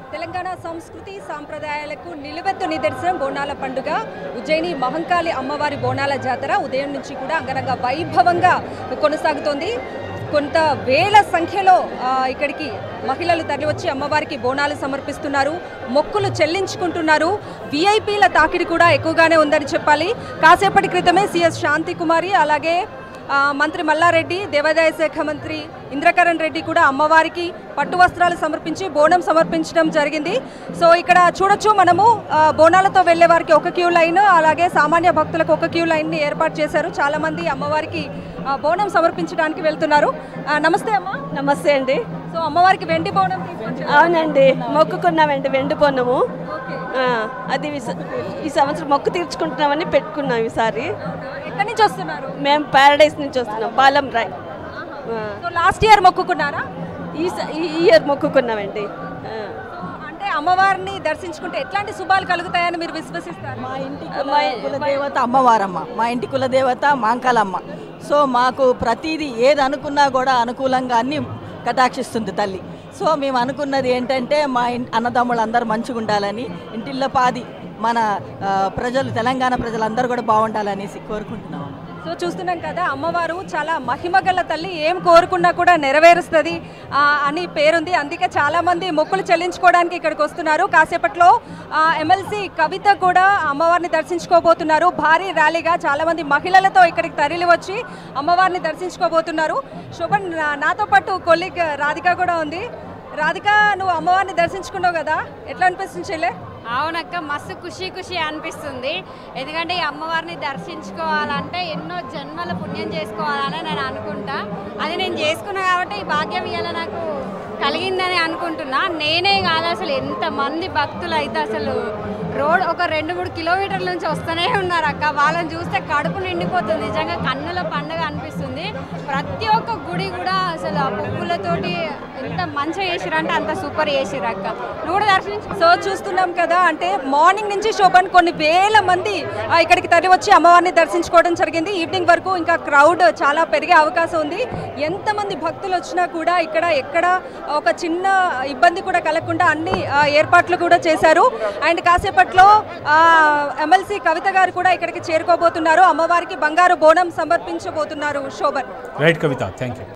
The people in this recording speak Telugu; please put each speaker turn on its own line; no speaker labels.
తెలంగాణ సంస్కృతి సాంప్రదాయాలకు నిలువెత్తు నిదర్శనం బోనాల పండుగ ఉజ్జయిని మహంకాళి అమ్మవారి బోనాల జాతర ఉదయం నుంచి కూడా అంగరంగ వైభవంగా కొనసాగుతోంది కొంత వేల సంఖ్యలో ఆ, ఇక్కడికి మహిళలు తరలివచ్చి అమ్మవారికి బోనాలు సమర్పిస్తున్నారు మొక్కులు చెల్లించుకుంటున్నారు విఐపీల తాకిడి కూడా ఎక్కువగానే ఉందని చెప్పాలి కాసేపటి క్రితమే సిఎస్ శాంతి కుమారి అలాగే ఆ, మంత్రి మల్లారెడ్డి దేవాదాయ శాఖ మంత్రి ఇంద్రకరణ్ రెడ్డి కూడా అమ్మవారికి పట్టు వస్త్రాలు సమర్పించి బోనం సమర్పించడం జరిగింది సో ఇక్కడ చూడొచ్చు మనము ఆ, బోనాలతో వెళ్ళే వారికి ఒక క్యూ లైన్ అలాగే సామాన్య భక్తులకు ఒక క్యూ లైన్ని ఏర్పాటు చేశారు చాలా మంది అమ్మవారికి ఆ, బోనం సమర్పించడానికి వెళ్తున్నారు ఆ, నమస్తే అమ్మ
నమస్తే అండి
సో అమ్మవారికి వెండి బోనం తీసుకొచ్చారు
అవునండి మొక్కుకున్నామండి వెండి పొన్నము
ఓకే.
ఆ, అది ఈ స- ఈ సంవత్సరం మొక్కు తీర్చుకుంటున్నామని పెట్టుకున్నాం ఈసారి
అవునా? ఎక్కడి నుంచి వస్తున్నారు
మేము ప్యారడైస్ నుంచి వస్తున్నాం బాలం రాయ్ ఆ,
సో లాస్ట్ ఇయర్ మొక్కుకున్నారా
ఈ స- ఈ ఇయర్ మొక్కుకున్నామండి ఆ.
సో అంటే అమ్మవారిని దర్శించుకుంటే ఎట్లాంటి శుభాలు కలుగుతాయని మీరు విశ్వసిస్తారు
మా ఇంటి కుల- కులదేవత అమ్మవారమ్మ మా ఇంటి కులదేవత మాంకాలమ్మ సో మాకు ప్రతిదీ ఏది అనుకున్నా కూడా అనుకూలంగా అన్ని కటాక్షిస్తుంది తల్లి సో మేము అనుకున్నది ఏంటంటే మా ఇన్ అన్నదమ్ములు అందరూ మంచిగా ఉండాలని ఇంటిల్లో పాది మన ఆ, ప్రజలు తెలంగాణ ప్రజలందరూ కూడా బాగుండాలనేసి కోరుకుంటున్నాం
సో చూస్తున్నాం కదా అమ్మవారు చాలా మహిమగల తల్లి ఏం కోరుకున్నా కూడా నెరవేరుస్తుంది ఆ, అని పేరుంది అందుకే చాలా మంది మొక్కులు చెల్లించుకోవడానికి ఇక్కడికి వస్తున్నారు కాసేపట్లో ఆ, ఎమ్మెల్సీ కవిత కూడా అమ్మవారిని దర్శించుకోబోతున్నారు భారీ ర్యాలీగా చాలా మంది మహిళలతో ఇక్కడికి తరలి వచ్చి అమ్మవారిని దర్శించుకోబోతున్నారు శోభన్ నా- నాతో పాటు కొలిగ్ రాధిక కూడా ఉంది రాధిక నువ్వు అమ్మవారిని దర్శించుకున్నావు కదా ఎట్లా అనిపిస్తుంది చెల్లె
అవునక్క మస్తు ఖుషి ఖుషి అనిపిస్తుంది ఎందుకంటే ఈ అమ్మవారిని దర్శించుకోవాలంటే ఎన్నో జన్మల పుణ్యం చేసుకోవాలని నేను అనుకుంటా అది నేను చేసుకున్నా కాబట్టి ఈ భాగ్యం ఇవాళ నాకు కలిగిందని అనుకుంటున్నా నేనే కాదు అసలు ఎంతమంది భక్తులు అయితే అసలు రోడ్ ఒక రెండు మూడు కిలోమీటర్ల నుంచి వస్తూనే ఉన్నారు అక్క వాళ్ళని చూస్తే కడుపు నిండిపోతుంది నిజంగా కన్నుల పండుగ అనిపిస్తుంది ప్రతి ఒక్క గుడి కూడా అసలు ఆ పువ్వులతోటి ఎంత మంచిగా చేసిరంటే అంత సూపర్ చేసిరు అక్క నువ్వు కూడా దర్శించు
సో చూస్తున్నాం కదా అంటే మార్నింగ్ నుంచి శోభన్ కొన్ని వేల మంది ఆ, ఇక్కడికి తరలి వచ్చి అమ్మవారిని దర్శించుకోవడం జరిగింది ఈవినింగ్ వరకు ఇంకా క్రౌడ్ చాలా పెరిగే అవకాశం ఉంది ఎంతమంది భక్తులు వచ్చినా కూడా ఇక్కడ ఎక్కడ ఒక చిన్న ఇబ్బంది కూడా కలగకుండా అన్ని ఆ, ఏర్పాట్లు కూడా చేశారు అండ్ కాసేపట్లో ఎమ్మెల్సీ కవిత గారు కూడా ఇక్కడికి చేరుకోబోతున్నారు అమ్మవారికి బంగారు బోనం సమర్పించబోతున్నారు Shobhan
right Kavitha thank you